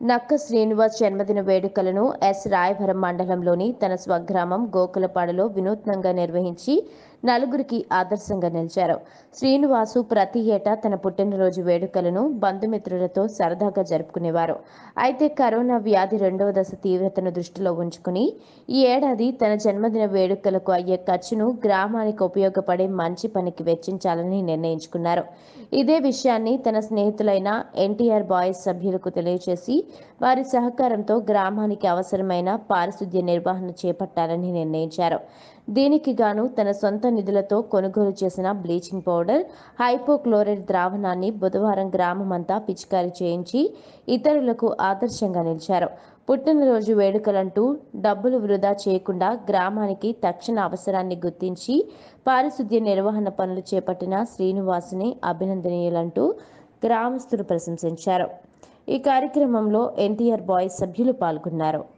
నక్క శ్రీనివాస్ జన్మదిన వేడుకలను ఎస్ రాయవరం మండలంలోని తన స్వగ్రామం గోకులపాడులో వినూత్నంగా నిర్వహించి నలుగురికి ఆదర్శంగా నిలిచారు శ్రీనివాసు ప్రతి ఏటా తన పుట్టినరోజు వేడుకలను బంధుమిత్రులతో సరదాగా జరుపుకునేవారు అయితే కరోనా వ్యాధి రెండవ దశ తీవ్రతను దృష్టిలో ఉంచుకుని ఈ ఏడాది తన జన్మదిన వేడుకలకు అయ్యే ఖర్చును గ్రామానికి ఉపయోగపడే మంచి పనికి వెచ్చించాలని నిర్ణయించుకున్నారు ఇదే విషయాన్ని తన స్నేహితులైన ఎన్టీఆర్ బాయ్స్ సభ్యులకు తెలియజేసి వారి సహకారంతో గ్రామానికి అవసరమైన పారిశుద్ధ్య నిర్వహణ చేపట్టాలని నిర్ణయించారు దీనికి గాను తన సొంత నిధులతో కొనుగోలు చేసిన బ్లీచింగ్ పౌడర్ హైపోక్లోరైడ్ ద్రావణాన్ని బుధవారం గ్రామమంతా పిచికారీ చేయించి ఇతరులకు ఆదర్శంగా నిలిచారు పుట్టినరోజు వేడుకలంటూ డబ్బులు వృధా చేయకుండా గ్రామానికి తక్షణ అవసరాన్ని గుర్తించి పారిశుద్ధ్య నిర్వహణ పనులు చేపట్టిన శ్రీనివాసుని అభినందనీయులంటూ గ్రామస్తులు ప్రశంసించారు ఈ కార్యక్రమంలో ఎన్టీఆర్ బాయ్స్ సభ్యులు పాల్గొన్నారు